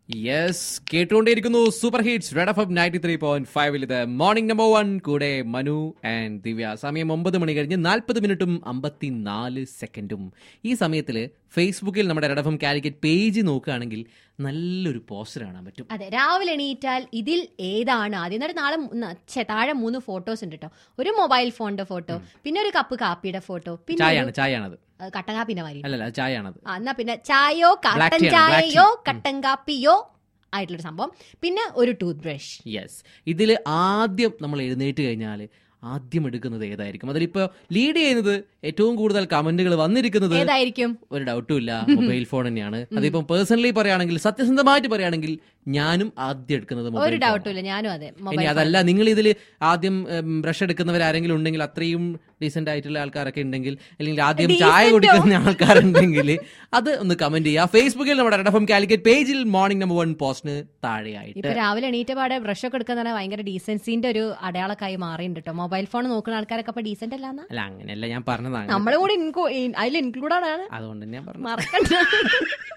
Yes കേട്ടുകൊണ്ടേയിരിക്കുന്നു super hits Red F ninety three point ഫൈവിൽ ഇത് മോർണിംഗ് നമ്പർ വൺ കൂടെ മനു ആൻഡ് ദിവ്യ സമയം ഒമ്പത് മണി കഴിഞ്ഞ് നാൽപ്പത് മിനിറ്റും അമ്പത്തിനാല് സെക്കൻഡും ഈ സമയത്തിൽ ഫേസ്ബുക്കിൽ നമ്മുടെ Red F M Calicut page നോക്കുകയാണെങ്കിൽ നല്ലൊരു പോസ്റ്റർ കാണാൻ പറ്റും അതെ രാവിലെ എണീറ്റാൽ ഇതിൽ ഏതാണ് ആദ്യം എന്നിട്ട് നാളെ മൂ- ന- ഛെ, താഴെ മൂന്ന് ഫോട്ടോസ് ഉണ്ട് കേട്ടോ ഒരു മൊബൈൽ ഫോണിന്റെ ഫോട്ടോ പിന്നെ ഒരു കപ്പ് കാപ്പിയുടെ ഫോട്ടോ പിന്നെ ചായയാണ് ചായയാണത് ഒരു, കട്ടൻ കാപ്പിന്റെ മാതിരി അല്ലല്ല ചായയാണത് ആ, എന്നാ പിന്നെ ചായയോ Black കട്ടൻ tea ആണ്, black ചായയോ tea. കട്ടൻ കാപ്പിയോ ആയിട്ടുള്ളൊരു സംഭവം പിന്നെ ഒരു ടൂത്ത് ബ്രഷ് യെസ് ഇതിൽ ആദ്യം നമ്മൾ എഴുന്നേറ്റ് കഴിഞ്ഞാൽ ആദ്യം എടുക്കുന്നത് ഏതായിരിക്കും അതിലിപ്പോ ലീഡ് ചെയ്യുന്നത് ഏറ്റവും കൂടുതൽ കമന്റുകൾ വന്നിരിക്കുന്നത് ഏതായിരിക്കും ഒരു ഡൗട്ടും ഇല്ല മൊബൈൽ ഫോൺ തന്നെയാണ് അതിപ്പം പേഴ്സണലി പറയുകയാണെങ്കിൽ സത്യസന്ധമായിട്ട് പറയുകയാണെങ്കിൽ ഞാനും ആദ്യം എടുക്കുന്നത് ഒരു മൊബൈൽ ഡൗട്ടും ഇല്ല ഞാനും അതെ ഇനി മൊബൈൽ അതല്ല നിങ്ങൾ ഇതിൽ ആദ്യം ബ്രഷ് എടുക്കുന്നവർ ആരെങ്കിലും ഉണ്ടെങ്കിൽ അത്രയും ഡീസെന്റ് ആയിട്ടുള്ള ആൾക്കാരൊക്കെ ഉണ്ടെങ്കിൽ അല്ലെങ്കിൽ ആദ്യം ചായ Decent ഓ? കുടിക്കുന്ന ആൾക്കാരുണ്ടെങ്കിൽ അത് ഒന്ന് കമന്റ് ചെയ്യുക ഫേസ്ബുക്കിൽ നമ്മുടെ റെഡ് എഫ് എം കാലിക്കറ്റ് പേജിൽ മോർണിംഗ് നമ്പർ വൺ പോസ്റ്റിന് താഴെയായിട്ട് ഇപ്പൊ രാവിലെ എണീറ്റ പാടെ ബ്രഷ് ഒക്കെ എടുക്കുന്ന പറഞ്ഞാൽ ഭയങ്കര ഡീസൻസിന്റെ ഒരു അടയാളക്കായി മാറിയിട്ടുണ്ട് കേട്ടോ മൊബൈൽ ഫോൺ നോക്കുന്ന ആൾക്കാരൊക്കെ അപ്പൊ ഡീസന്റ് അല്ലാന്ന അല്ല അങ്ങനെയല്ല ഞാൻ പറഞ്ഞതാണ് നമ്മളും കൂടി അതിൽ ഇൻക്ലൂഡ് ആണ് അതുകൊണ്ട് തന്നെ ഞാൻ പറഞ്ഞു മറക്കണ്ട